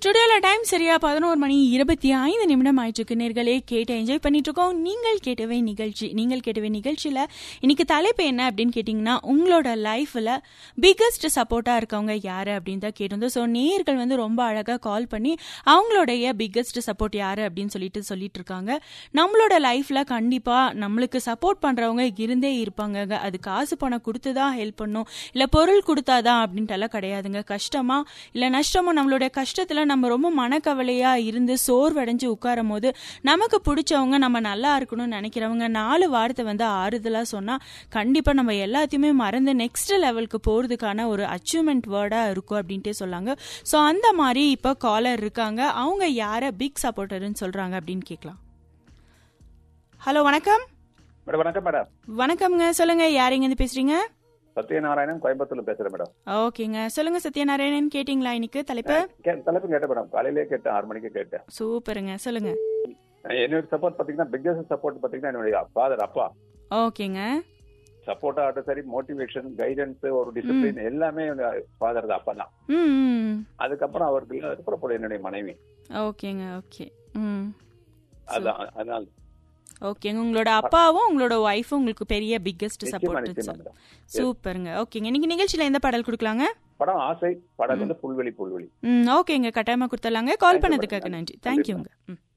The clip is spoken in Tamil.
ஸ்டுடியோல டைம் சரியா பதினோரு மணி இருபத்தி ஐந்து நிமிடம் ஆயிட்டு நேர்களே கேட்டு என்ஜாய் பண்ணிட்டு இருக்கோம் நீங்கள் கேட்டவே நிகழ்ச்சி நீங்கள் கேட்டவே நிகழ்ச்சியில இன்னைக்கு தலைப்பு என்ன அப்படின்னு கேட்டீங்கன்னா உங்களோட லைஃப்ல பிக்கஸ்ட் சப்போர்ட்டா இருக்கவங்க யாரு அப்படின்னு தான் கேட்டிருந்தோம் ஸோ நேர்கள் வந்து ரொம்ப அழகா கால் பண்ணி அவங்களுடைய பிக்கஸ்ட் சப்போர்ட் யாரு அப்படின்னு சொல்லிட்டு சொல்லிட்டு இருக்காங்க நம்மளோட லைஃப்ல கண்டிப்பா நம்மளுக்கு சப்போர்ட் பண்றவங்க இருந்தே இருப்பாங்க அது காசு பணம் கொடுத்து தான் ஹெல்ப் பண்ணும் இல்ல பொருள் கொடுத்தாதான் அப்படின்ட்டு எல்லாம் கிடையாதுங்க கஷ்டமா இல்ல நஷ்டமோ நம்மளுடைய கஷ்டத்துல நம்ம ரொம்ப மனக்கவலையா இருந்து சோர்வடைஞ்சு உட்காரும் போது நமக்கு பிடிச்சவங்க நம்ம நல்லா இருக்கணும்னு நினைக்கிறவங்க நாலு வார்த்தை வந்து ஆறுதலா சொன்னா கண்டிப்பா நம்ம எல்லாத்தையுமே மறந்து நெக்ஸ்ட் லெவலுக்கு போறதுக்கான ஒரு அச்சீவ்மெண்ட் வேர்டா இருக்கும் அப்படின்ட்டே சொல்லாங்க ஸோ அந்த மாதிரி இப்போ காலர் இருக்காங்க அவங்க யார பிக் சப்போர்ட்டர்னு சொல்றாங்க அப்படின்னு கேட்கலாம் ஹலோ வணக்கம் மேடம் வணக்கம் மேடம் வணக்கம்ங்க சொல்லுங்க யார் இருந்து பேசுறீங்க சத்யநாராயணன் கோயம்புத்தூர்ல பேசுறேன் மேடம் ஓகேங்க சொல்லுங்க சத்யநாராயணன் கேட்டிங்களா இன்னைக்கு தலைப்பு கே- தலைப்பு கேட்டேன் மேடம் காலையிலேயே கேட்டேன் ஆறு மணிக்கு கேட்டேன் சூப்பருங்க சொல்லுங்க என்னோட சப்போர்ட் பாத்தீங்கன்னா பிக்கஸ்ட் சப்போர்ட் பாத்தீங்கன்னா என்னுடைய ஃபாதர் அப்பா ஓகேங்க சப்போர்ட்டா ஆகட்டும் சரி மோட்டிவேஷன் கைடன்ஸ் ஒரு டிசிப்ளின் எல்லாமே ஃபாதர் தான் அப்பா தான் ம் ம் அதுக்கப்புறம் அவருக்கு அதுக்கப்புறம் என்னுடைய மனைவி ஓகேங்க ஓகே ம் அதான் அதனால ஓகேங்க உங்களோட அப்பாவும் உங்களோட ஒய்ஃபும் உங்களுக்கு பெரிய பிக்கஸ்ட் நிச்சயமா சப்போர்ட் நிச்சயமா மேடம் சூப்பருங்க ஓகேங்க இன்னைக்கு நிகழ்ச்சியில எந்த பாடல் கொடுக்கலாங்க படம் ஆசை படம் வந்து புல்வெளி புல்வெளி ம் ஓகேங்க கட்டாயமா கொடுத்துடலாங்க கால் Thank you, பண்ணதுக்காக madam. நன்றி Thank you, தேங்க்யூங்க ம்